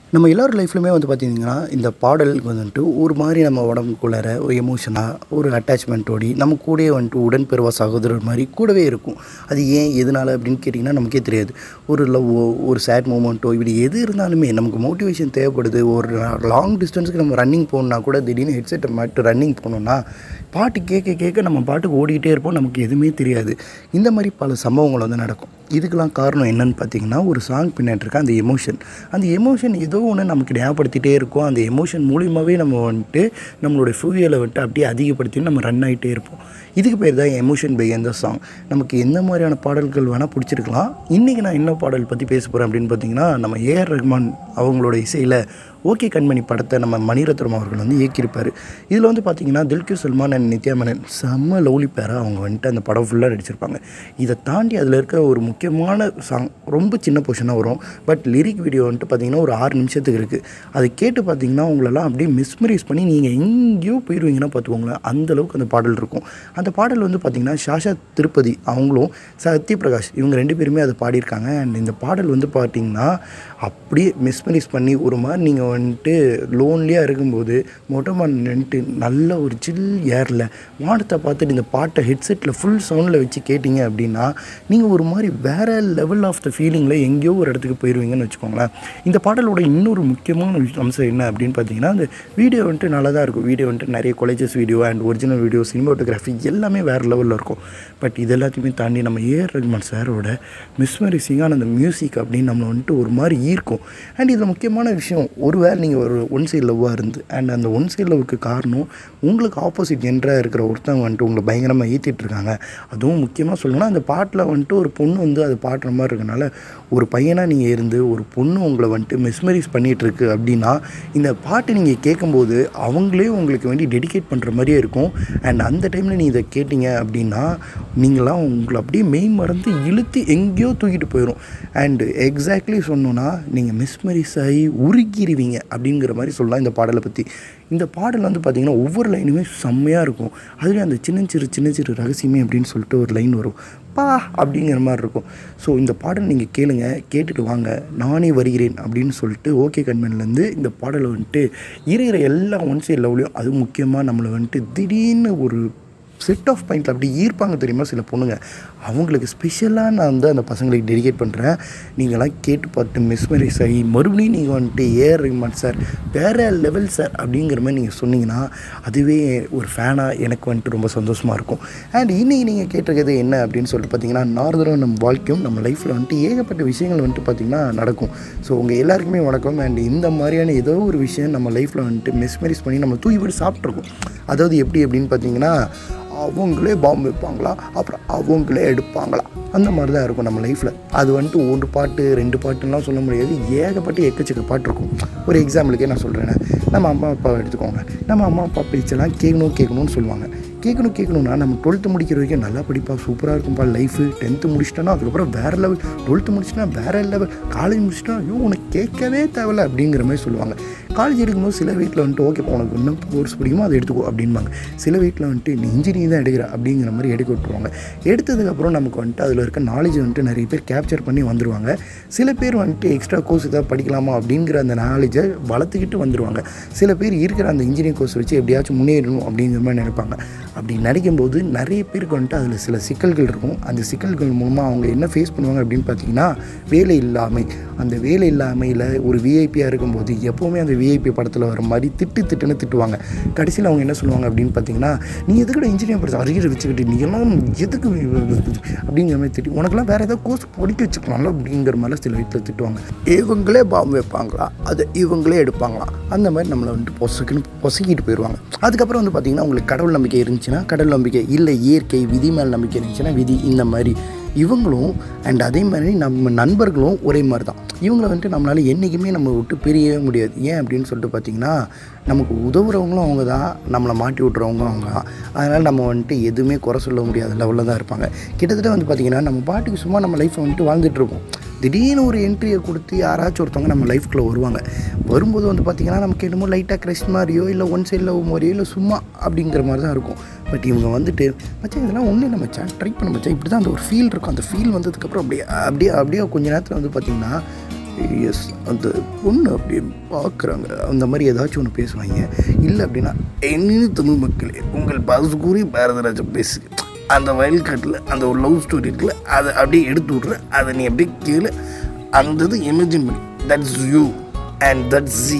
நம்ம எல்லார் லைஃப்லையுமே வந்து பார்த்திங்கன்னா இந்த பாடலுக்கு வந்துட்டு ஒரு மாதிரி நம்ம உடம்புக்குள்ளார ஒரு எமோஷனாக ஒரு அட்டாச்மெண்ட்டோடி நம்ம கூடயே வந்துட்டு உடன்பிறவா சகோதரர் மாதிரி கூடவே இருக்கும் அது ஏன் எதனால் அப்படின்னு கேட்டிங்கன்னா நமக்கே தெரியாது ஒரு லவ்வோ ஒரு சேட் மூமெண்ட்டோ இப்படி எது இருந்தாலுமே நமக்கு மோட்டிவேஷன் தேவைப்படுது ஒரு லாங் டிஸ்டன்ஸுக்கு நம்ம ரன்னிங் போகணுன்னா கூட திடீர்னு ஹெட்செட்டை மாட்டு ரன்னிங் போகணுன்னா பாட்டு கேட்க கேட்க நம்ம பாட்டுக்கு ஓடிக்கிட்டே இருப்போம் நமக்கு எதுவுமே தெரியாது இந்த மாதிரி பல சம்பவங்கள் வந்து நடக்கும் இதுக்கெல்லாம் காரணம் என்னன்னு பார்த்தீங்கன்னா ஒரு சாங் பின்னாடி இருக்க அந்த எமோஷன் அந்த எமோஷன் ஏதோ ஒன்று நமக்கு ஞாபகப்படுத்திட்டே இருக்கும் அந்த எமோஷன் மூலியமாகவே நம்ம வந்துட்டு நம்மளுடைய ஃபியூயலை வந்துட்டு அப்படியே அதிகப்படுத்தி நம்ம ரன் ஆகிட்டே இருப்போம் இதுக்கு பேர் தான் எமோஷன் பை எந்த சாங் நமக்கு எந்த மாதிரியான பாடல்கள் வேணால் பிடிச்சிருக்கலாம் இன்றைக்கி நான் என்ன பாடல் பற்றி பேச போகிறேன் அப்படின்னு பார்த்தீங்கன்னா நம்ம ஏஆர் ரஹ்மான் அவங்களோட இசையில் ஓகே கண்மணி படத்தை நம்ம மணிரத்னம் அவர்கள் வந்து இயக்கியிருப்பார் இதில் வந்து பார்த்தீங்கன்னா தில்கு சல்மான் அண்ட் நித்யா மேனன் செம்ம லவ்லி பேராக அவங்க வந்துட்டு அந்த படம் ஃபுல்லாக நடிச்சிருப்பாங்க இதை தாண்டி அதில் இருக்க ஒரு முக்கியமான சாங் ரொம்ப சின்ன பொசிஷனாக வரும் பட் லிரிக் வீடியோ வந்துட்டு பார்த்தீங்கன்னா ஒரு ஆறு நிமிஷத்துக்கு இருக்குது அதை கேட்டு பார்த்தீங்கன்னா உங்களெல்லாம் அப்படியே மிஸ்மரைஸ் பண்ணி நீங்கள் எங்கேயோ போயிடுவீங்கன்னா பார்த்துக்கோங்களேன் அந்தளவுக்கு அந்த பாடல் இருக்கும் அந்த பாடல் வந்து பார்த்திங்கன்னா ஷாஷா திருப்பதி அவங்களும் சத்யபிரகாஷ் இவங்க ரெண்டு பேருமே அதை பாடியிருக்காங்க அண்ட் இந்த பாடல் வந்து பார்த்திங்கன்னா அப்படியே மிஸ்மரைஸ் பண்ணி ஒரு மாதிரி நீங்கள் வந்துட்டு லோன்லியாக இருக்கும்போது மொட்டை மாடி நின்றுட்டு நல்ல ஒரு சில் ஏரில் வானத்தை பார்த்துட்டு இந்த பாட்டை ஹெட்செட்டில் ஃபுல் சவுண்டில் வச்சு கேட்டிங்க அப்படின்னா நீங்கள் ஒரு மாதிரி வேறு லெவல் ஆஃப் த ஃபீலிங்கில் எங்கேயோ ஒரு இடத்துக்கு போயிடுவீங்கன்னு வச்சுக்கோங்களேன் இந்த பாடலோட இன்னொரு முக்கியமான விஷயம் அம்சம் என்ன அப்படின்னு பார்த்தீங்கன்னா அந்த வீடியோ வந்துட்டு நல்லா தான் இருக்கும் வீடியோ வந்துட்டு நிறைய colleges video and original video cinematography எல்லாமே வேறு லெவலில் இருக்கும் பட் இது எல்லாத்தையுமே தாண்டி நம்ம ஏஆர் ரஹ்மான் சாரோட மிஸ்மரிசிங்கான அந்த மியூசிக் அப்படின்னு நம்மளை வந்துட்டு ஒரு மாதிரி ஈர்க்கும் அண்ட் இதில் முக்கியமான விஷயம் ஒருவேளை நீங்கள் ஒரு ஒன் சைடு லவ்வாக இருந்து அண்ட் அந்த ஒன் சைடு லவ்வுக்கு காரணம் உங்களுக்கு ஆப்போசிட் ஜென்டராக இருக்கிற ஒருத்தவங்க வந்துட்டு உங்களை பயங்கரமாக ஏற்றிட்டு இருக்காங்க அதுவும் முக்கியமாக சொல்லணும்னா அந்த பாட்டில் வந்துட்டு ஒரு பொண்ணு வந்து அது பாடுற மாதிரி இருக்கனால ஒரு பையனாக நீங்கள் இருந்து ஒரு பொண்ணு உங்களை வந்துட்டு மிஸ்மரைஸ் பண்ணிகிட்டு இருக்கு அப்படின்னா இந்த பாட்டு நீங்கள் கேட்கும்போது அவங்களே உங்களுக்கு வேண்டி டெடிகேட் பண்ணுற மாதிரியே இருக்கும் அண்ட் அந்த டைமில் நீ இதை கேட்டிங்க அப்படின்னா நீங்களாம் உங்களை அப்படியே மெய் மறந்து இழுத்து எங்கேயோ தூக்கிட்டு போயிடும் அண்டு எக்ஸாக்ட்லி சொன்னோன்னா நீங்கள் மிஸ்மரிஸ் ஆகி உருகிருவீங்க அப்படிங்கிற மாதிரி சொல்லலாம் இந்த பாடலை பற்றி இந்த பாடல் வந்து பார்த்திங்கன்னா ஒவ்வொரு லைனுமே செம்மையாக இருக்கும் அதுலேயும் அந்த சின்ன சிறு சின்ன சிறு ரகசியமே அப்படின்னு சொல்லிட்டு ஒரு லைன் வரும் பா அப்படிங்கிற மாதிரி இருக்கும் ஸோ இந்த பாடல் நீங்கள் கேளுங்க கேட்டுட்டு வாங்க நானே வருகிறேன் அப்படின்னு சொல்லிட்டு ஓகே கண்மன்லேருந்து இந்த பாடலை வந்துட்டு இருக்கிற எல்லா ஒன் சைட் லவ்லையும் அது முக்கியமாக நம்மளை வந்துட்டு திடீர்னு ஒரு செட் ஆஃப் பாயிண்டில் அப்படி ஈர்ப்பாங்க தெரியுமா சில பொண்ணுங்க அவங்களுக்கு ஸ்பெஷலாக நான் வந்து அந்த பசங்களுக்கு டெடிகேட் பண்ணுறேன் நீங்களாம் கேட்டு பார்த்து மிஸ்மரைஸ் ஆகி மறுபடியும் நீங்கள் வந்துட்டு ஏஆர் ரஹ்மான் சார் வேறு லெவல் சார் அப்படிங்கிற மாதிரி நீங்கள் சொன்னீங்கன்னா அதுவே ஒரு ஃபேனாக எனக்கு வந்துட்டு ரொம்ப சந்தோஷமாக இருக்கும் அண்ட் இன்றைக்கி நீங்கள் கேட்டிருக்கிறது என்ன அப்படின்னு சொல்லிட்டு பார்த்தீங்கன்னா நார்தரும் நம்ம வாழ்க்கையும் நம்ம லைஃப்பில் வந்துட்டு ஏகப்பட்ட விஷயங்கள் வந்துட்டு பார்த்திங்கன்னா நடக்கும் ஸோ உங்கள் எல்லாருக்குமே வணக்கம் அண்ட் இந்த மாதிரியான ஏதோ ஒரு விஷயம் நம்ம லைஃப்பில் வந்துட்டு மிஸ்மரைஸ் பண்ணி நம்ம தூக்கி போட்டு சாப்பிட்ருக்கோம் அதாவது எப்படி அப்படின்னு பார்த்தீங்கன்னா அவங்களே பாம்பு வைப்பாங்களா அப்புறம் அவங்களே எடுப்பாங்களா அந்த மாதிரி தான் இருக்கும் நம்ம லைஃப்பில் அது வந்துட்டு ஒரு பாட்டு ரெண்டு பாட்டுலாம் சொல்ல முடியாது ஏகப்பட்ட எக்கச்சக்க பாட்டு இருக்கும் ஒரு எக்ஸாம்பிளுக்கே நான் சொல்கிறேன் நம்ம அம்மா அப்பாவை எடுத்துக்கோங்க நம்ம அம்மா அப்பா பேச்செல்லாம் கேட்கணும் கேட்கணும்னு சொல்லுவாங்க கேட்கணும் கேட்கணும்னா நம்ம டுவெல்த்து முடிக்கிற வரைக்கும் நல்லா படிப்பா சூப்பராக இருக்கும்பா லைஃபு டென்த்து முடிச்சிட்டோன்னா அதுக்கப்புறம் வேறு லெவல் டுவெல்த்து முடிச்சுட்டா வேறு லெவல் காலேஜ் முடிச்சிட்டா ஐயோ உனக்கு கேட்கவே தேவையில்ல அப்படிங்கிற மாதிரி சொல்லுவாங்க காலேஜ் எடுக்கும்போது சில வீட்டில் வந்துட்டு ஓகே உனக்கு இன்னும் கோர்ஸ் பிடிக்குமோ அதை எடுத்துக்கோ அப்படின்பாங்க சில வீட்டில் வந்துட்டு நீ இன்ஜினியரிங் தான் எடுக்கிற அப்படிங்கிற மாதிரி எடுக்க விட்டுருவாங்க எடுத்ததுக்கப்புறம் நமக்கு வந்துட்டு அதில் இருக்க நாலேஜ் வந்துட்டு நிறைய பேர் கேப்சர் பண்ணி வந்துடுவாங்க சில பேர் வந்துட்டு எக்ஸ்ட்ரா கோர்ஸ் ஏதாவது படிக்கலாமா அப்படிங்கிற அந்த நாலேஜை வளர்த்துக்கிட்டு வந்துடுவாங்க சில பேர் இருக்கிற அந்த இன்ஜினியரிங் கோர்ஸ் வச்சு எப்படியாச்சும் முன்னேறணும் அப்படிங்கிற மாதிரி நினைப்பாங்க அப்படி நினைக்கும்போது நிறைய பேருக்கு வந்துட்டு அதில் சில சிக்கல்கள் இருக்கும் அந்த சிக்கல்கள் மூலமாக அவங்க என்ன ஃபேஸ் பண்ணுவாங்க அப்படின்னு பார்த்தீங்கன்னா வேலை இல்லாமை அந்த வேலை இல்லாமையில் ஒரு விஐபியாக இருக்கும்போது எப்போவுமே அந்த விஐபி படத்தில் வர மாதிரி திட்டு திட்டுன்னு திட்டுவாங்க கடைசியில் அவங்க என்ன சொல்லுவாங்க அப்படின்னு பார்த்தீங்கன்னா நீ எதுக்கூட இன்ஜினியர் படிச்சு அருகில் வச்சுக்கிட்டு நீ எல்லாம் எதுக்கு அப்படிங்கிற மாதிரி திட்டி உனக்கெல்லாம் வேறு ஏதாவது கோர்ஸ் படிக்க வச்சுக்கலாம்ல அப்படிங்கிற மாதிரிலாம் சில வீட்டில் திட்டுவாங்க இவங்களே பாம்பு வைப்பாங்களா அதை இவங்களே எடுப்பாங்களா அந்த மாதிரி நம்மளை வந்துட்டு பொசுக்குன்னு பொசுக்கிட்டு போயிடுவாங்க அதுக்கப்புறம் வந்து பார்த்திங்கன்னா உங்களுக்கு கடவுள் நம்பிக்கை இருந்துச்சுன்னா கடவுள் நம்பிக்கை இல்லை இயற்கை விதி மேல் நம்பிக்கை இருந்துச்சுன்னா விதி இந்த மாதிரி இவங்களும் அண்ட் அதே மாதிரி நம்ம நண்பர்களும் ஒரே மாதிரி தான் இவங்களை வந்துட்டு நம்மளால் என்றைக்குமே நம்ம விட்டு பிரியவே முடியாது ஏன் அப்படின்னு சொல்லிட்டு பார்த்தீங்கன்னா நமக்கு உதவுறவங்களும் அவங்க தான் நம்மளை மாட்டி விட்றவங்களும் அவங்க தான் அதனால் நம்ம வந்துட்டு எதுவுமே குறை சொல்ல முடியாத லெவலில் தான் இருப்பாங்க கிட்டத்தட்ட வந்து பார்த்திங்கன்னா நம்ம பாட்டுக்கு சும்மா நம்ம லைஃப்பை வந்துட்டு வாழ்ந்துட்டுருப்போம் திடீர்னு ஒரு என்ட்ரியை கொடுத்து யாராச்சும் ஒருத்தவங்க நம்ம லைஃப்குள்ளே வருவாங்க வரும்போது வந்து பார்த்திங்கன்னா நமக்கு என்னமோ லைட்டாக க்ரெஷ் மாதிரியோ இல்லை ஒன் சைடில் மாதிரியோ இல்லை சும்மா அப்படிங்கிற மாதிரி தான் இருக்கும் பட் இவங்க வந்துட்டு மச்சான் இதெல்லாம் ஒன்றும் இல்லை மச்சான் ட்ரை பண்ண மச்சான் இப்படி தான் அந்த ஒரு ஃபீல் இருக்கும் அந்த ஃபீல் வந்ததுக்கப்புறம் அப்படியே அப்படியே அப்படியே கொஞ்ச நேரத்தில் வந்து பார்த்திங்கன்னா எஸ் அந்த பொண்ணு அப்படியே பார்க்குறாங்க அந்த மாதிரி ஏதாச்சும் ஒன்று பேசுவாங்க இல்லை அப்படின்னா என்ன தமிழ் மக்களே உங்கள் பாசு கூறி பாரதராஜா பேசு அந்த வயல்காட்டில் அந்த ஒரு லவ் ஸ்டோரி இருக்குல்ல அதை அப்படியே எடுத்து விட்ற அதை நீ அப்படியே கீழே அந்த இது இமேஜின் பண்ணி that's you and that's G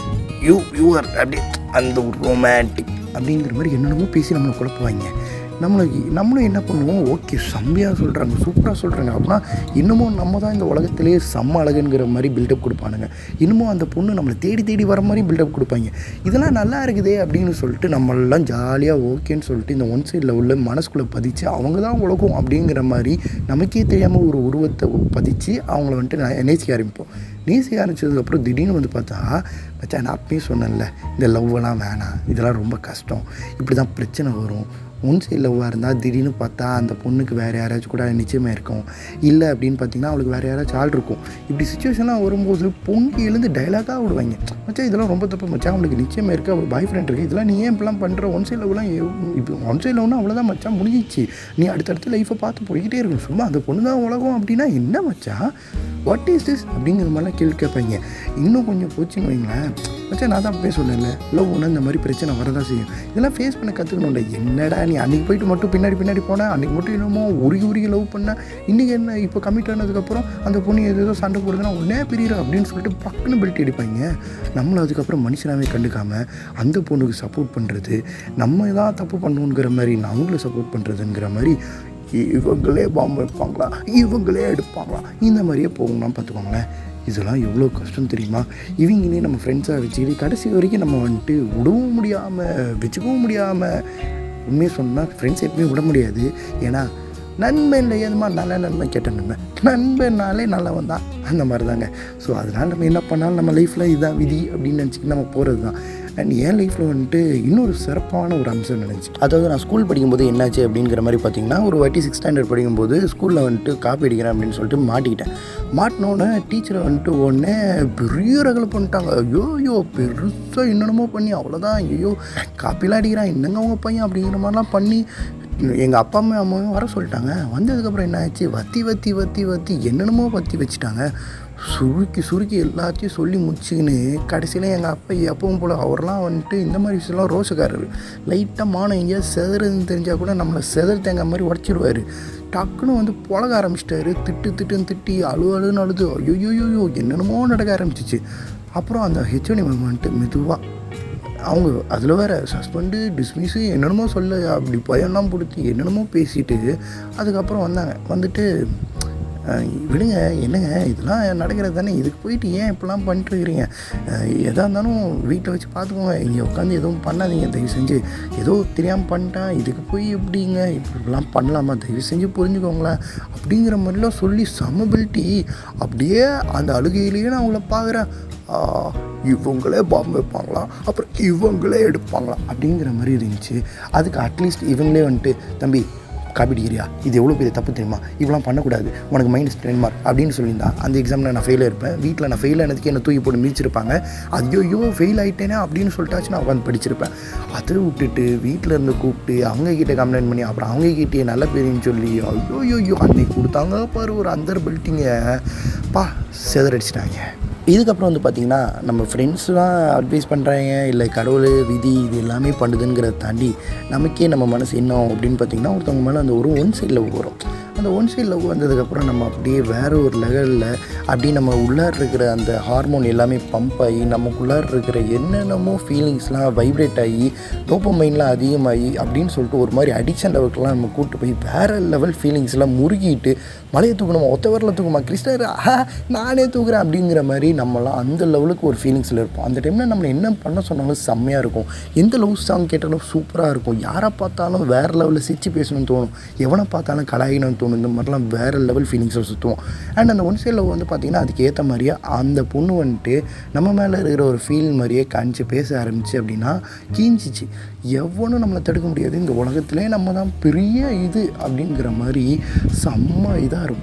you you're அப்படியே அந்த ஒரு ரொமான்டிக் அப்படிங்கிற மாதிரி என்னென்னமோ பேசி நம்மளை குழப்புவாங்க நம்மளுக்கு நம்மளும் என்ன பண்ணுவோம் ஓகே செம்மையாக சொல்கிறாங்க சூப்பராக சொல்கிறாங்க அப்படின்னா இன்னமும் நம்ம தான் இந்த உலகத்திலேயே செம்ம அழகுங்கிற மாதிரி பில்டப் கொடுப்பானுங்க இன்னமும் அந்த பொண்ணு நம்மளை தேடி தேடி வர மாதிரி பில்டப் கொடுப்பாங்க இதெல்லாம் நல்லா இருக்குதே அப்படின்னு சொல்லிட்டு நம்மளாம் ஜாலியாக ஓகேன்னு சொல்லிட்டு இந்த ஒன் சைடில் உள்ள மனசுக்குள்ளே பதிச்சு அவங்க தான் உலகம் அப்படிங்கிற மாதிரி நமக்கே தெரியாமல் ஒரு உருவத்தை பதிச்சு அவங்கள வந்துட்டு நே- நேசிக்க ஆரம்பிப்போம் நேசிக்க ஆரம்பிச்சதுக்கப்புறம் திடீர்னு வந்து பார்த்தா மச்சான் நான் அப்பயே சொன்னேன்ல இந்த லவ்வெல்லாம் வேணாம் இதெல்லாம் ரொம்ப கஷ்டம் இப்படி தான் பிரச்சனை வரும் ஒன் சைடு லவ்வாக இருந்தால் திடீர்னு பார்த்தா அந்த பொண்ணுக்கு வேறு யாராச்சும் கூட நிச்சயமாக இருக்கும் இல்லை அப்படின்னு பார்த்தீங்கன்னா அவளுக்கு வேறு யாராச்சும் ஆள் இருக்கும் இப்படி சுச்சுவேஷன்லாம் வரும்போது பொங்கி எழுந்து டைலாக்காக விடுவாங்க மச்சான் இதெல்லாம் ரொம்ப தப்பு மச்சான் அவளுக்கு நிச்சயமாக இருக்குது அவள் பாய் ஃப்ரெண்ட் இருக்குது இதெல்லாம் நீ ஏன் இப்படிலாம் பண்ணுற ஒன் சைடு லவ்லாம் இப்போ ஒன் சைடு லவ்னா அவ்வளோதான் மச்சான் முடிஞ்சிச்சு நீ அடுத்தடுத்த லைஃப்பை பார்த்து போய்கிட்டே இருக்கணும் சும்மா அந்த பொண்ணு தான் உலகம் அப்படின்னா என்ன மச்சான் வாட் இஸ் திஸ் அப்படிங்கிற மாதிரிலாம் கேள்வி கேட்பாங்க இன்னும் கொஞ்சம் போச்சுன்னு வைங்களேன் மச்சான் நான் தான் அப்பவே சொன்னேன்ல லவ் ஒன்று இந்த மாதிரி பிரச்சனை வரதான் செய்யும் இதெல்லாம் ஃபேஸ் பண்ண கற்றுக்கணும்ல என்னடா நீ அன்றைக்கி போயிட்டு மட்டும் பின்னாடி பின்னாடி போனேன் அன்றைக்கி மட்டும் என்னமோ உருகி உருகி லவ் பண்ண இன்றைக்கி என்ன இப்போ கமிட் ஆனதுக்கப்புறம் அந்த பொண்ணு எது ஏதோ சண்டை போடுதுன்னா உடனே பிரியிற அப்படின்னு சொல்லிட்டு பக்குன்னு பெல்ட் அடிப்பாங்க நம்மளும் அதுக்கப்புறம் மனுஷனாவே கண்டுக்காம அந்த பொண்ணுக்கு சப்போர்ட் பண்ணுறது நம்ம தான் தப்பு பண்ணணுங்கிற மாதிரி அவங்கள சப்போர்ட் பண்ணுறதுங்கிற மாதிரி இவங்களே பாம்பு வைப்பாங்களா இவங்களே எடுப்பாங்களா இந்த மாதிரியே போகணும்னா பார்த்துக்கோங்களேன் இதெல்லாம் எவ்வளோ கஷ்டம் தெரியுமா இவங்களே நம்ம ஃப்ரெண்ட்ஸாக வச்சுக்கிட்டு கடைசி வரைக்கும் நம்ம வந்துட்டு விடவும் முடியாமல் வச்சுக்கவும் முடியாமல் உண்மையை சொன்னால் ஃப்ரெண்ட்ஸ் எப்பயுமே விட முடியாது ஏன்னா நண்பன் ஏதுமா நல்ல நண்பன் கெட்ட நண்பன் நண்பனாலே நல்லவன் தான் அந்த மாதிரி தாங்க ஸோ அதனால் நம்ம என்ன பண்ணாலும் நம்ம லைஃப்பில் இதுதான் விதி அப்படின்னு நினச்சிக்கிட்டு நம்ம போகிறது தான் அண்ட் என் லைஃப்பில் வந்துட்டு இன்னொரு சிறப்பான ஒரு அம்சம் நினச்சி அதாவது நான் ஸ்கூல் படிக்கும்போது என்னாச்சு அப்படிங்கிற மாதிரி பார்த்தீங்கன்னா ஒரு வாட்டி சிக்ஸ் ஸ்டாண்டர்ட் படிக்கும்போது ஸ்கூலில் வந்துட்டு காப்பி அடிக்கிறேன் அப்படின்னு சொல்லிட்டு மாட்டிக்கிட்டேன் மாட்டினோடனே டீச்சரை வந்துட்டு உடனே பெரிய ரகலை பண்ணிட்டாங்க ஐயோ ஐயோ பெருசாக என்னென்னமோ பண்ணி அவ்வளோதான் ஐயோ காப்பிலாம் அடிக்கிறான் என்னங்க அவங்க பையன் அப்படிங்கிற மாதிரிலாம் பண்ணி எங்கள் அப்பா அம்மா அம்மாவும் வர சொல்லிட்டாங்க வந்ததுக்கப்புறம் என்ன ஆச்சு வத்தி வத்தி வத்தி வத்தி என்னென்னமோ வத்தி வச்சுட்டாங்க சுருக்கி சுருக்கி எல்லாத்தையும் சொல்லி முடிச்சுக்கின்னு கடைசியில் எங்கள் அப்பா எப்பவும் போல் அவர்லாம் வந்துட்டு இந்த மாதிரி விஷயம்லாம் ரோஷக்காரர் லைட்டாக மானம் எங்கேயாவது செதறதுன்னு தெரிஞ்சால் கூட நம்மளை செதற தேங்காய் மாதிரி உடச்சிடுவார் டக்குன்னு வந்து புழக ஆரம்பிச்சிட்டாரு திட்டு திட்டுன்னு திட்டி அழு அழுன்னு அழுது ஐயோயோயோ என்னென்னமோ நடக்க ஆரம்பிச்சிச்சு அப்புறம் அந்த ஹெச்ஓடி மேம் வந்துட்டு மெதுவாக அவங்க அதில் வேற சஸ்பெண்டு டிஸ்மிஸு என்னென்னமோ சொல்ல அப்படி பயம்லாம் கொடுத்து என்னென்னமோ பேசிட்டு அதுக்கப்புறம் வந்தாங்க வந்துட்டு அஹ், விடுங்க என்னங்க இதெல்லாம் நடக்கிறது தானே இதுக்கு போயிட்டு ஏன் இப்படிலாம் பண்ணிட்டுருக்கிறீங்க எதாக இருந்தாலும் வீட்டில் வச்சு பார்த்துக்கோங்க இங்கே உட்காந்து எதுவும் பண்ணாதீங்க தயவு செஞ்சு ஏதோ தெரியாமல் பண்ணிட்டான் இதுக்கு போய் எப்படிங்க இப்படிலாம் பண்ணலாமா தயவு செஞ்சு புரிஞ்சுக்கோங்களேன் அப்படிங்கிற மாதிரிலாம் சொல்லி சமபிலிட்டி அப்படியே அந்த அழுகையிலேயே நான் அவங்கள பார்க்குறேன் ஆ, இவங்களே பாம்பு வைப்பாங்களா அப்புறம் இவங்களே எடுப்பாங்களா அப்படிங்கிற மாதிரி இருந்துச்சு அதுக்கு அட்லீஸ்ட் இவங்களே வந்துட்டு தம்பி காப்பிடிக்கிறியா இது எவ்வளோ பெரிய தப்பு தெரியுமா இவெல்லாம் பண்ணக்கூடாது உனக்கு மைனஸ் டென் மார்க் அப்படின்னு சொல்லியிருந்தா அந்த எக்ஸாமில் நான் ஃபெயிலாக இருப்பேன் வீட்டில் நான் ஃபெயில் ஆனதுக்கு என்ன தூக்கி போட்டு மிதிச்சிருப்பாங்க ஐயோ ஃபெயில் ஆகிட்டேனே அப்படின்னு சொல்லிட்டாச்சு நான் உட்காந்து படிச்சிருப்பேன் அதை விட்டுட்டு வீட்டில் இருந்து கூப்பிட்டு அவங்க கிட்ட கம்ப்ளைண்ட் பண்ணி அப்புறம் அவங்க கிட்டே நல்ல பேருன்னு சொல்லி ஐயோ ஐயோ அன்னைக்கு கொடுத்தாங்க பாரு ஒரு அந்தர் பில்ட்டிங்க பா செதறடிச்சிட்டாங்க இதுக்கப்புறம் வந்து பார்த்திங்கன்னா நம்ம ஃப்ரெண்ட்ஸ்லாம் அட்வைஸ் பண்ணுறாங்க இல்லை கடவுள் விதி இது எல்லாமே பண்ணுதுங்கிறத தாண்டி நமக்கே நம்ம மனசு என்ன ஆகும் அப்படின்னு பார்த்திங்கன்னா ஒருத்தவங்க மேலே அந்த ஒரு ஒன் சைடில் வரும் அந்த ஒன் சைட் லவ் வந்ததுக்கப்புறம் நம்ம அப்படியே வேறு ஒரு லெவலில் அப்படியே நம்ம உள்ளார இருக்கிற அந்த ஹார்மோன் எல்லாமே பம்ப் ஆகி நமக்குள்ளார இருக்கிற என்னென்னமோ ஃபீலிங்ஸ்லாம் வைப்ரேட் ஆகி டோப்பமைன்லாம் அதிகமாகி அப்படின்னு சொல்லிட்டு ஒரு மாதிரி அடிக்ஷன் லெவலுக்குலாம் நம்ம கூப்பிட்டு போய் வேறு லெவல் ஃபீலிங்ஸ்லாம் முறுகிட்டு மலையை தூக்கணுமா ஒத்த வரல தூக்குமா கிறிஸ்டர் ஆஹா நானே தூக்குறேன் அப்படிங்கிற மாதிரி நம்மலாம் அந்த லெவலுக்கு ஒரு ஃபீலிங்ஸில் இருப்போம் அந்த டைமில் நம்மளை என்ன பண்ண சொன்னாலும் செம்மையாக இருக்கும் எந்த லவ் சாங் கேட்டாலும் சூப்பராக இருக்கும் யாரை பார்த்தாலும் வேறு லெவலில் சிரிச்சு பேசணும்னு தோணும் எவனை பார்த்தாலும் கலாயினும் தோணும் இந்த மாதிரிலாம் வேறு லெவல் ஃபீலிங்ஸில் சுற்றுவோம் அண்ட் அந்த ஒன் சைட் லவ் வந்து பார்த்திங்கன்னா அதுக்கு ஏற்ற மாதிரியே அந்த பொண்ணு வந்துட்டு நம்ம மேலே இருக்கிற ஒரு ஃபீல் மாதிரியே காணிச்சு பேச ஆரம்பிச்சு அப்படின்னா கீஞ்சிச்சு எவனும் நம்மளை தடுக்க முடியாது இந்த உலகத்திலே நம்ம தான் பெரிய இது அப்படிங்கிற மாதிரி செம்ம இதாக இருக்கும்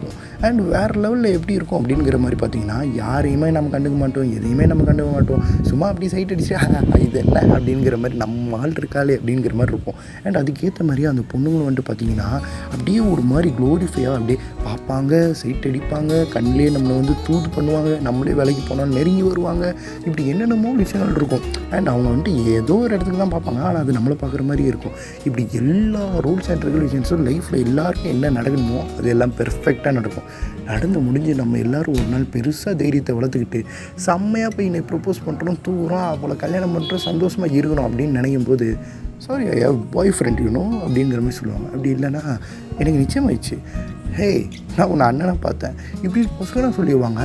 அண்ட் வேறு லெவலில் எப்படி இருக்கும் அப்படிங்கிற மாதிரி பார்த்தீங்கன்னா யாரையுமே நம்ம கண்டுக்க மாட்டோம் எதையுமே நம்ம கண்டுக்க மாட்டோம் சும்மா அப்படி சைட் அடிச்சு இது என்ன அப்படிங்கிற மாதிரி நம்ம ஆள் இருக்காளே அப்படிங்கிற மாதிரி இருக்கும் அண்ட் அதுக்கேற்ற மாதிரி அந்த பொண்ணுங்களும் வந்துட்டு பார்த்தீங்கன்னா அப்படியே ஒரு மாதிரி க்ளோரிஃபையாக அப்படியே பார்ப்பாங்க சைட் அடிப்பாங்க கண்ணிலே நம்மளை வந்து தூது பண்ணுவாங்க நம்மளே வேலைக்கு போனால் நெருங்கி வருவாங்க இப்படி என்னென்னமோ விஷயங்கள் இருக்கும் அண்ட் அவங்க வந்துட்டு ஏதோ ஒரு இடத்துக்கு தான் பார்ப்பாங்க ஆனால் அது நம்மளை பார்க்குற மாதிரி இருக்கும் இப்படி எல்லா ரூல்ஸ் அண்ட் ரெகுலேஷன்ஸும் லைஃப்பில் எல்லாருக்கும் என்ன நடக்கணுமோ அது எல்லாம் பெர்ஃபெக்டாக நடக்கும் நடந்து முடிஞ்சு நம்ம எல்லாரும் ஒரு நாள் பெருசாக தைரியத்தை வளர்த்துக்கிட்டு செம்மையாக போய் என்னை ப்ரப்போஸ் பண்ணுறோம் தூரம் அவளை கல்யாணம் பண்ணுறோம் சந்தோஷமாக இருக்கணும் அப்படின்னு நினைக்கும் போது sorry I have boyfriend you know அப்படிங்கிற மாதிரி சொல்லுவாங்க அப்படி இல்லைன்னா எனக்கு நிச்சயமாயிடுச்சு ஹே நான் உன்னை அண்ணனை பார்த்தேன் இப்படி பொசுக்கெல்லாம் சொல்லிடுவாங்க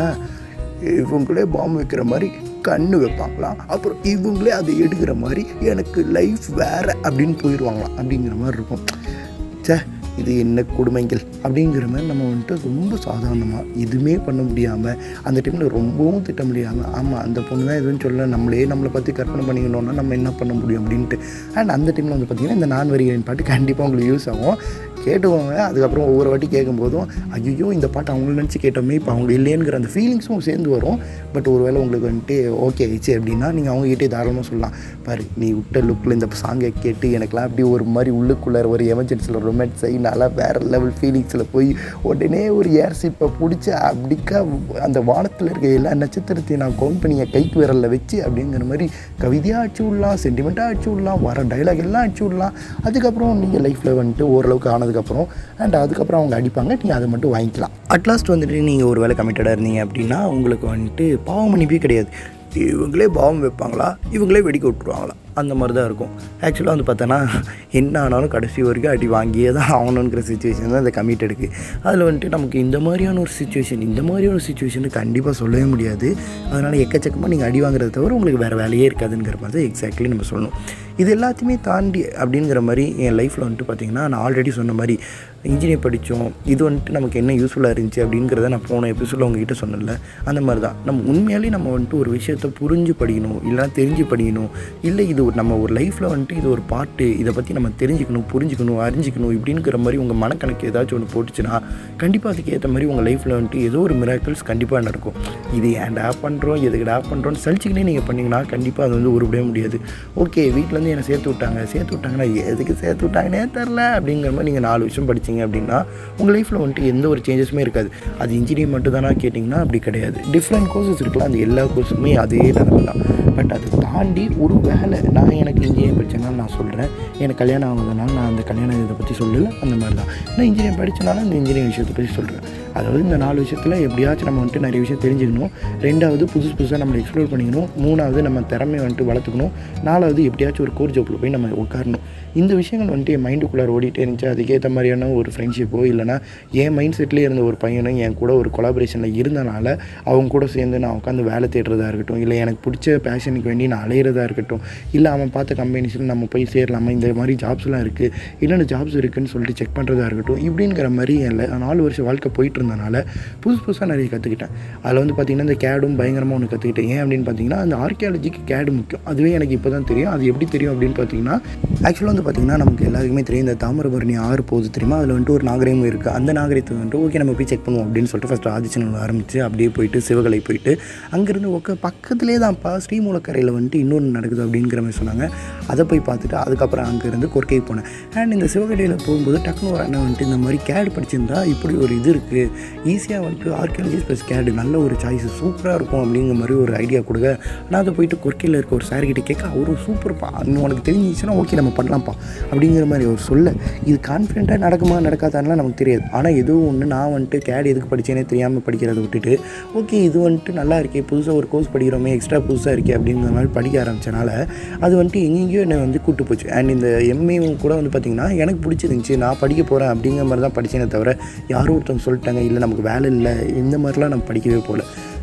இவங்களே பாம்பு வைக்கிற மாதிரி கண்ணு வைப்பாங்களாம் அப்புறம் இவங்களே அதை எடுக்கிற மாதிரி எனக்கு லைஃப் வேறு அப்படின்னு போயிடுவாங்களாம் அப்படிங்கிற மாதிரி இருக்கும் சே இது என்ன கொடுமைகள் அப்படிங்கிற மாதிரி நம்ம வந்துட்டு ரொம்ப சாதாரணமாக எதுவுமே பண்ண முடியாமல் அந்த டைமில் ரொம்பவும் திட்ட முடியாமல் ஆமாம் அந்த பொண்ணு தான் எதுவும் சொல்ல நம்மளே நம்மளை பற்றி கற்பனை பண்ணிக்கணும்னா நம்ம என்ன பண்ண முடியும் அப்படின்ட்டு அண்ட் அந்த டைமில் வந்து பார்த்திங்கன்னா இந்த நான் வரிகளின் பாட்டு கண்டிப்பாக உங்களுக்கு யூஸ் ஆகும் கேட்டுவாங்க அதுக்கப்புறம் ஒவ்வொரு வாட்டி கேட்கும்போதும் ஐயோ இந்த பாட்டு அவங்கள நினச்சி கேட்டோமே இப்போ அவங்க இல்லையேங்கிற அந்த ஃபீலிங்ஸும் சேர்ந்து வரும் பட் ஒருவேளை உங்களுக்கு வந்துட்டு ஓகே ஆயிடுச்சு அப்படின்னா நீங்கள் அவங்ககிட்டே தாராளமாக சொல்லலாம் பாரு நீ விட்ட லுக்கில் இந்த சாங்கை கேட்டு எனக்குலாம் அப்படி ஒரு மாதிரி உள்ளுக்குள்ளே ஒரு எமர்ஜென்சியில் ரொமான்ஸ் ஆகி நல்லா வேறு லெவல் ஃபீலிங்ஸில் போய் உடனே ஒரு ஏர் சிப்பை பிடிச்சி அப்படிக்கா அந்த வானத்தில் இருக்க எல்லா நட்சத்திரத்தையும் நான் கவுண்ட் பண்ணி என் கைக்கு விரலில் வச்சு அப்படிங்கிற மாதிரி கவிதையாக அடிச்சு விடலாம் சென்டிமெண்ட்டாக அடிச்சு விடலாம் வர டைலாக் எல்லாம் அடிச்சு விடலாம் அதுக்கப்புறம் நீங்கள் லைஃப்பில் வந்துட்டு ஓரளவுக்கு ஆனதுக்கப்புறம் அண்ட் அதுக்கப்புறம் அவங்க அடிப்பாங்க நீங்கள் அதை மட்டும் வாங்கிக்கலாம் அட்லாஸ்ட் வந்துட்டு நீங்கள் ஒரு வேலை கமிட்டடாக இருந்தீங்க அப்படின்னா உங்களுக்கு வந்துட்டு பாவம் மன்னிப்பே கிடையாது இவங்களே பாவம் வைப்பாங்களா இவங்களே வெடிக்க விட்ருவாங்களா அந்த மாதிரி தான் இருக்கும் ஆக்சுவலாக வந்து பார்த்தோன்னா என்ன ஆனாலும் கடைசி வரைக்கும் அடி வாங்கியே தான் ஆகணுங்கிற சுச்சுவேஷன் தான் இந்த கமிட்டடுக்கு அதில் வந்துட்டு நமக்கு இந்த மாதிரியான ஒரு சுச்சுவேஷன் இந்த மாதிரியான ஒரு சுச்சுவேஷன் கண்டிப்பாக சொல்லவே முடியாது அதனால் எக்கச்சக்கமாக நீங்கள் அடி வாங்குறத தவிர உங்களுக்கு வேறு வேலையே இருக்காதுங்கிற மாதிரி தான் எக்ஸாக்ட்லி நம்ம சொல்லணும் இது எல்லாத்தையுமே தாண்டி அப்படிங்கிற மாதிரி என் லைஃப்பில் வந்துட்டு பார்த்திங்கன்னா நான் ஆல்ரெடி சொன்ன மாதிரி இன்ஜினியர் படித்தோம் இது வந்துட்டு நமக்கு என்ன யூஸ்ஃபுல்லாக இருந்துச்சு அப்படிங்கிறத நான் போன எபிசோடில் உங்ககிட்ட சொன்னல அந்த மாதிரி தான் நம்ம உண்மையாலே நம்ம வந்துட்டு ஒரு விஷயத்தை புரிஞ்சு படிக்கணும் இல்லைனா தெரிஞ்சு படிக்கணும் இல்லை இது ஒரு நம்ம ஒரு லைஃப்பில் வந்துட்டு இது ஒரு பாட்டு இதை பற்றி நம்ம தெரிஞ்சுக்கணும் புரிஞ்சுக்கணும் அறிஞ்சிக்கணும் இப்படிங்கிற மாதிரி உங்கள் மனக்கணக்கு ஏதாச்சும் ஒன்று போட்டுச்சுன்னா கண்டிப்பாக அதுக்கு ஏற்ற மாதிரி உங்கள் லைஃப்பில் வந்துட்டு ஏதோ ஒரு மிராக்கிள்ஸ் கண்டிப்பாக நடக்கும் இது ஏன்டா பண்ணுறோம் எதுக்குடா பண்ணுறோன்னு சலிச்சிக்கினே நீங்கள் பண்ணிங்கன்னா கண்டிப்பாக அது வந்து உருப்படவே முடியாது ஓகே வீட்டிலேருந்து என்னை சேர்த்து விட்டாங்க சேர்த்து விட்டாங்கன்னா எதுக்கு சேர்த்து விட்டாங்கன்னே தெரில அப்படிங்கிற மாதிரி நீங்கள் நாலு விஷயம் படிச்சீங்க அப்படின்னா உங்கள் லைஃப்பில் வந்துட்டு எந்த ஒரு சேஞ்சஸுமே இருக்காது அது இன்ஜினியர் மட்டும் தானா கேட்டிங்கன்னா அப்படி கிடையாது டிஃப்ரெண்ட் கோர்சஸ் இருக்கலாம் அந்த எல்லா கோர்ஸுமே அதே நிலமை தான் பட் அதை தாண்டி ஒரு வேலை நான் எனக்கு இன்ஜினியர் படித்தனால நான் சொல்கிறேன் எனக்கு கல்யாணம் ஆகுதுனால நான் அந்த கல்யாணம் இதை பற்றி சொல்லலை அந்த மாதிரி தான் நான் இன்ஜினியர் படித்தனால அந்த இன்ஜினியர் விஷயத்தை பற்றி சொல்கிறேன் அதாவது இந்த நாலு விஷயத்தில் எப்படியாச்சும் நம்ம வந்துட்டு நிறைய விஷயம் தெரிஞ்சுக்கணும் ரெண்டாவது புதுசு புதுசாக நம்ம எக்ஸ்ப்ளோர் பண்ணிக்கணும் மூணாவது நம்ம திறமையை வந்துட்டு வளர்த்துக்கணும் நாலாவது எப்படியாச்சும் ஒரு கோர் ஜாப்பில் போய் நம்ம உட்காரணும் இந்த விஷயங்கள் வந்துட்டு என் மைண்டுக்குள்ளார ஓடிட்டே இருந்துச்சு அதுக்கேற்ற மாதிரியான ஒரு ஃப்ரெண்ட்ஷிப்போ இல்லைனா என் மைண்ட் செட்லேயே இருந்த ஒரு பையனும் என் கூட ஒரு கொலாபரேஷனில் இருந்தனால அவங்க கூட சேர்ந்து நான் உட்காந்து வேலை தேடுறதா இருக்கட்டும் இல்லை எனக்கு பிடிச்ச பேஷனுக்கு வேண்டி நான் அலையிறதா இருக்கட்டும் இல்லை அவன் பார்த்த கம்பெனிஸில் நம்ம போய் சேரலாமா இந்த மாதிரி ஜாப்ஸ்லாம் இருக்குது என்னென்ன ஜாப்ஸ் இருக்குதுன்னு சொல்லிட்டு செக் பண்ணுறதா இருக்கட்டும் இப்படிங்கிற மாதிரி என் ல- நாலு வருஷம் வாழ்க்கை போயிட்டு இருந்தனால புதுசு புதுசாக நிறைய கற்றுக்கிட்டேன் அதில் வந்து பார்த்திங்கன்னா இந்த கேடும் பயங்கரமாக ஒன்று கற்றுக்கிட்டேன் ஏன் அப்படின்னு பார்த்தீங்கன்னா அந்த ஆர்கியாலஜிக்கு கேடு முக்கியம் அதுவே எனக்கு இப்போ தான் தெரியும் அது எப்படி தெரியும் அப்படின்னு பார்த்தீங்கன்னா ஆக்சுவலாக வந்து பார்த்திங்கன்னா நமக்கு எல்லாருக்குமே தெரியும் இந்த தாமிரபரணி ஆறு போகுது தெரியுமா அதில் வந்துட்டு ஒரு நாகரிகம் இருக்குது அந்த நாகரிகத்தை வந்துட்டு ஓகே நம்ம போய் செக் பண்ணுவோம் அப்படின்னு சொல்லிட்டு ஃபஸ்ட்டு ஆதிச்சனல் ஆரம்பித்து அப்படியே போயிட்டு சிவகலை போயிட்டு அங்கேருந்து ஓகே பக்கத்துலேயே தான்ப்பா ஸ்ரீமூலக்கரையில் வந்துட்டு இன்னொன்று நடக்குது அப்படிங்கிற மாதிரி சொன்னாங்க அதை போய் பார்த்துட்டு அதுக்கப்புறம் அங்கேருந்து கொர்க்கை போனேன் அண்ட் இந்த சிவகலையில் போகும்போது டக்குனு ஒரு அண்ணன் வந்துட்டு இந்த மாதிரி கேடு படிச்சிருந்தா இப்படி ஒரு இது இருக்குது ஈஸியாக வந்துட்டு ஆர்கியாலஜி ப்ளஸ் கேடு நல்ல ஒரு சாய்ஸ் சூப்பராக இருக்கும் அப்படிங்கிற மாதிரி ஒரு ஐடியா கொடுங்க நான் அதை போயிட்டு கொர்க்கையில் இருக்க ஒரு சார் கிட்ட கேட்க அவரும் சூப்பர்ப்பா இன்னும் உனக்கு தெரிஞ்சிச்சுன்னா ஓகே நம்ம பண்ணலாம்ப்பா அப்படிங்கிற மாதிரி அவர் சொல்ல இது கான்ஃபிடென்ட்டாக நடக்குமா நடக்காதான்லாம் நமக்கு தெரியாது ஆனால் ஏதோ ஒன்று நான் வந்துட்டு கேட் எதுக்கு படித்தேனே தெரியாமல் படிக்கிறத விட்டுட்டு ஓகே இது வந்துட்டு நல்லா இருக்கே புதுசாக ஒரு கோர்ஸ் படிக்கிறோமே எக்ஸ்ட்ரா புதுசாக இருக்கே அப்படிங்கிற மாதிரி படிக்க ஆரம்பிச்சனால அது வந்துட்டு எங்கெங்கேயோ என்னை வந்து கூட்டு போச்சு அண்ட் இந்த எம்ஏவும் கூட வந்து பார்த்திங்கன்னா எனக்கு பிடிச்சிருந்துச்சி நான் படிக்க போகிறேன் அப்படிங்கிற மாதிரி தான் படித்தேனே தவிர யாரோ ஒருத்தவங்க சொல்லிட்டாங்க இல்லை நமக்கு வேலை இல்லை இந்த மாதிரிலாம் நம்ம படிக்கவே போகல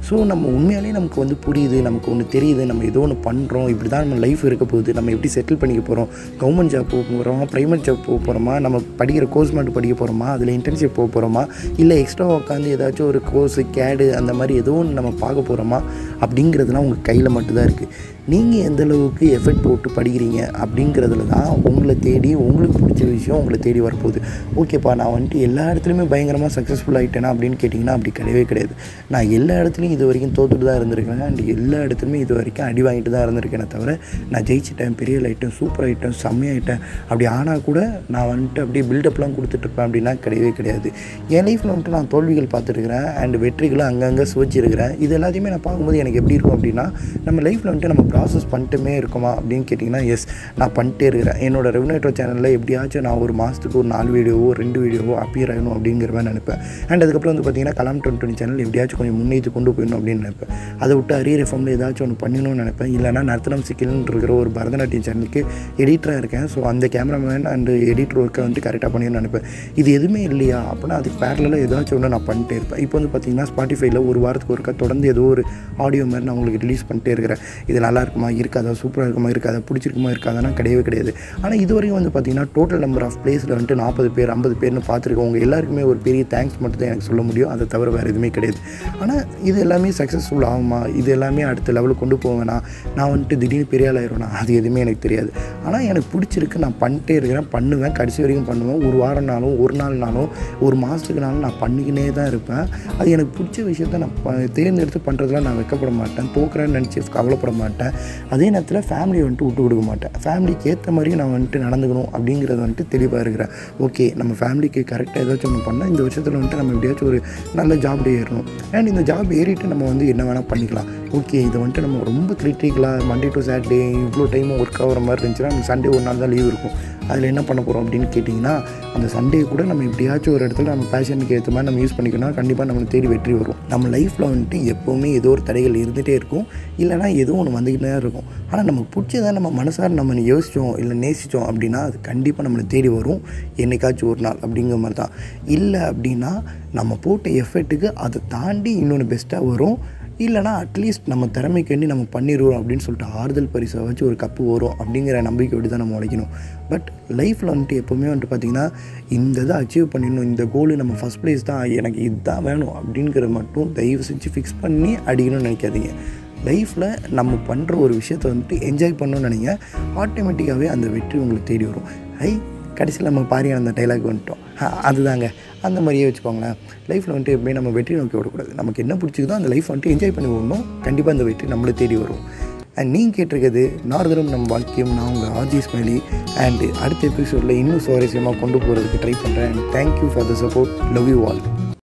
ஸோ நம்ம உண்மையாலே நமக்கு வந்து புரியுது நமக்கு ஒன்று தெரியுது நம்ம ஏதோ ஒன்று பண்ணுறோம் இப்படி தான் நம்ம லைஃப் இருக்க போகுது நம்ம எப்படி செட்டில் பண்ணிக்க போகிறோம் கவர்மெண்ட் ஜாப் போக போகிறோமா ப்ரைவேட் ஜாப் போக போகிறோமா நம்ம படிக்கிற கோர்ஸ் மட்டும் படிக்க போகிறோமா அதில் இன்டர்ன்ஷிப் போக போகிறோமா இல்லை எக்ஸ்ட்ரா உட்காந்து ஏதாச்சும் ஒரு கோர்ஸு கேடு அந்த மாதிரி ஏதோ ஒன்று நம்ம பார்க்க போகிறோமா அப்படிங்கிறதுலாம் உங்கள் கையில் மட்டும்தான் இருக்குது நீங்கள் எந்த அளவுக்கு எஃபர்ட் போட்டு படிக்கிறீங்க அப்படிங்கிறதுல தான் உங்களை தேடி உங்களுக்கு பிடிச்ச விஷயம் உங்களை தேடி வரப்போகுது ஓகேப்பா நான் வந்துட்டு எல்லா இடத்துலையுமே பயங்கரமாக சக்ஸஸ்ஃபுல் ஆகிட்டேனா அப்படின்னு கேட்டிங்கன்னா அப்படி கிடையவே கிடையாது நான் எல்லா இடத்துலையும் இது வரைக்கும் தோத்துட்டு தான் இருந்திருக்கேன் அண்ட் எல்லா இடத்துலையுமே இது வரைக்கும் அடி வாங்கிட்டு தான் இருந்திருக்கேனே தவிர நான் ஜெயிச்சிட்டேன் பெரிய ஆகிட்டேன் சூப்பர் ஆகிட்டேன் செம்மையாயிட்டேன் அப்படி ஆனால் கூட நான் வந்துட்டு அப்படியே பில்டப்லாம் கொடுத்துட்ருப்பேன் அப்படின்னா கிடையவே கிடையாது என் லைஃப்பில் வந்துட்டு நான் தோல்விகள் பார்த்துருக்குறேன் அண்ட் வெற்றிகளும் அங்கங்கே சுவைச்சிருக்கிறேன் இது எல்லாத்தையுமே நான் பார்க்கும்போது எனக்கு எப்படி இருக்கும் அப்படின்னா நம்ம லைஃப்பில் வந்துட்டு நம்ம ப்ராசஸ் பண்ணிட்டுமே இருக்குமா அப்படின்னு கேட்டிங்கன்னா எஸ் நான் பண்ணிட்டே இருக்கிறேன் என்னோட ரெவனேட்டோ சேனலில் எப்படியாச்சும் நான் ஒரு மாதத்துக்கு ஒரு நாலு வீடியோவோ ரெண்டு வீடியோவோ அப்பியர் ஆகணும் அப்படிங்கிற மாதிரி நினைப்பேன் அண்ட் அதுக்கப்புறம் வந்து பார்த்தீங்கன்னா கலாம் டுவெண்ட்டி டுவெண்ட்டி சேனல் எப்படியாச்சும் கொஞ்சம் முன்னேற்றி கொண்டு போயிடணும் அப்படின்னு நினைப்பேன் அதை விட்டு அரியர் எஃப்எம்ல ஏதாச்சும் ஒன்று பண்ணணும்னு நினைப்பேன் இல்லைனா நர்த்தனம் சிக்கல்னு இருக்கிற ஒரு பரதநாட்டியம் சேனலுக்கு எடிட்டராக இருக்கேன் ஸோ அந்த கேமராமேன் அண்ட் எடிட்டர் ஒர்க்கை வந்துட்டு கரெக்டாக பண்ணிடணும்னு நினைப்பேன் இது எதுவுமே இல்லையா அப்படின்னா அதுக்கு பேரலாக ஏதாச்சும் ஒன்று நான் பண்ணிட்டே இருப்பேன் இப்போ வந்து பார்த்தீங்கன்னா ஸ்பாட்டிஃபைல ஒரு வாரத்துக்கு ஒருக்கா தொடர்ந்து ஏதோ ஒரு ஆடியோ மாதிரி நான் உங்களுக்கு ரிலீஸ் பண்ணிட்டே இருக்கிறேன் இது நல்லா இருக்குமா இருக்காதா சூப்பராக இருக்குமா இருக்காதா பிடிச்சிருக்குமா இருக்காதானா கிடையவே கிடையாது ஆனால் இது வரைக்கும் வந்து பார்த்தீங்கன்னா டோட்டல் நம்பர் ஆஃப் பிளேஸில் வந்துட்டு நாற்பது பேர் ஐம்பது பேர்னு பார்த்துருக்கவங்க எல்லாருக்குமே ஒரு பெரிய தேங்க்ஸ் மட்டும் தான் எனக்கு சொல்ல முடியும் அதை தவிர வேறு எதுவுமே கிடையாது ஆனால் இது எல்லாமே சக்ஸஸ்ஃபுல் ஆகுமா இது எல்லாமே அடுத்த லெவலுக்கு கொண்டு போவேனா நான் வந்துட்டு திடீர்னு பெரிய ஆள் ஆயிடுவேனா அது எதுவுமே எனக்கு தெரியாது ஆனால் எனக்கு பிடிச்சிருக்கு நான் பண்ணிட்டே இருக்கிறேன் பண்ணுவேன் கடைசி வரைக்கும் பண்ணுவேன் ஒரு வாரம்னாலும் ஒரு நாள்னாலும் ஒரு மாதத்துக்குனாலும் நான் பண்ணிக்கினே தான் இருப்பேன் அது எனக்கு பிடிச்ச விஷயத்த நான் ப தேர்ந்தெடுத்து பண்ணுறதுல நான் வைக்கப்பட மாட்டேன் தோக்குறேன்னு நினச்சி கவலைப்பட மாட்டேன் அதே நேரத்தில் ஃபேமிலியை வந்துட்டு விட்டு கொடுக்க மாட்டேன் ஃபேமிலிக்கு ஏற்ற மாதிரியும் நான் வந்துட்டு நடந்துக்கணும் அப்படிங்கிறது வந்துட்டு தெளிவாக இருக்கிறேன் ஓகே நம்ம ஃபேமிலிக்கு கரெக்டாக ஏதாச்சும் ஒன்று பண்ணால் இந்த வருஷத்தில் வந்துட்டு நம்ம எப்படியாச்சும் ஒரு நல்ல ஜாப் ஏறணும் அண்ட் இந்த ஜாப் ஏறிட்டு நம்ம வந்து என்ன வேணால் பண்ணிக்கலாம் ஓகே இதை வந்துட்டு நம்ம ரொம்ப கிரிட்டிக்கலாக மண்டே டு சாட்டர்டே இவ்வளோ டைமும் ஒர்க் ஆகிற மாதிரி இருந்துச்சுன்னா நம்ம சண்டே ஒரு நாள் தான் லீவ் இருக்கும் அதில் என்ன பண்ண போகிறோம் அப்படின்னு கேட்டிங்கன்னா அந்த சண்டே கூட நம்ம எப்படியாச்சும் ஒரு இடத்துல நம்ம பேஷனுக்கு ஏற்ற மாதிரி நம்ம யூஸ் பண்ணிக்கணும் கண்டிப்பாக நம்மளை தேடி வெற்றி வரும் நம்ம லைஃப்பில் வந்துட்டு எப்போவுமே ஏதோ ஒரு தடைகள் இருந்துகிட்டே இருக்கும் இல்லைனா ஏதோ ஒன்று வந்துக்கிட்டே தான் இருக்கும் ஆனால் நமக்கு பிடிச்சதை நம்ம மனசார நம்ம யோசித்தோம் இல்லை நேசித்தோம் அப்படின்னா அது கண்டிப்பாக நம்மளை தேடி வரும் என்னைக்காச்சும் ஒரு நாள் அப்படிங்கிற மாதிரி தான் இல்லை அப்படின்னா நம்ம போட்ட எஃபர்ட்டுக்கு அதை தாண்டி இன்னொன்று பெஸ்ட்டாக வரும் இல்லைனா அட்லீஸ்ட் நம்ம திறமைக்கு வேண்டி நம்ம பண்ணிடுவோம் அப்படின்னு சொல்லிட்டு ஆறுதல் பரிசை வச்சு ஒரு கப்பு வரும் அப்படிங்கிற நம்பிக்கையோடு தான் நம்ம உழைக்கணும் பட் லைஃப்பில் வந்துட்டு எப்போவுமே வந்துட்டு பார்த்திங்கன்னா இந்த இதை அச்சீவ் பண்ணிடணும் இந்த கோலு நம்ம ஃபஸ்ட் ப்ளேஸ் தான் எனக்கு இதுதான் வேணும் அப்படிங்கிறத மட்டும் தயவு செஞ்சு ஃபிக்ஸ் பண்ணி அடிக்கணும்னு நினைக்காதீங்க லைஃப்பில் நம்ம பண்ணுற ஒரு விஷயத்தை வந்துட்டு என்ஜாய் பண்ணணும்னு நினைங்க ஆட்டோமேட்டிக்காகவே அந்த வெற்றி உங்களுக்கு தேடி வரும் ஐ கடைசியில் நம்ம பாரியான அந்த டைலாக் வந்துட்டோம் அ- அதுதாங்க அந்த மாதிரியே வச்சுக்கோங்களேன் லைஃப்பில் வந்துட்டு எப்பவுமே நம்ம வெற்றி நோக்கி விடக்கூடாது நமக்கு என்ன பிடிச்சிக்குதோ அந்த லைஃப் வந்துட்டு என்ஜாய் பண்ணி விடணும் கண்டிப்பாக அந்த வெற்றி நம்மளை தேடி வரும் அண்ட் நீங்கள் கேட்டிருக்கிறது நார்தரும் நம் வாழ்க்கையும் நான் உங்கள் ஆர்ஜி ஸ்மைலி அண்டு அடுத்த எபிசோடில் இன்னும் சுவாரஸ்யமாக கொண்டு போகிறதுக்கு ட்ரை பண்ணுறேன் and thank you for the support love you all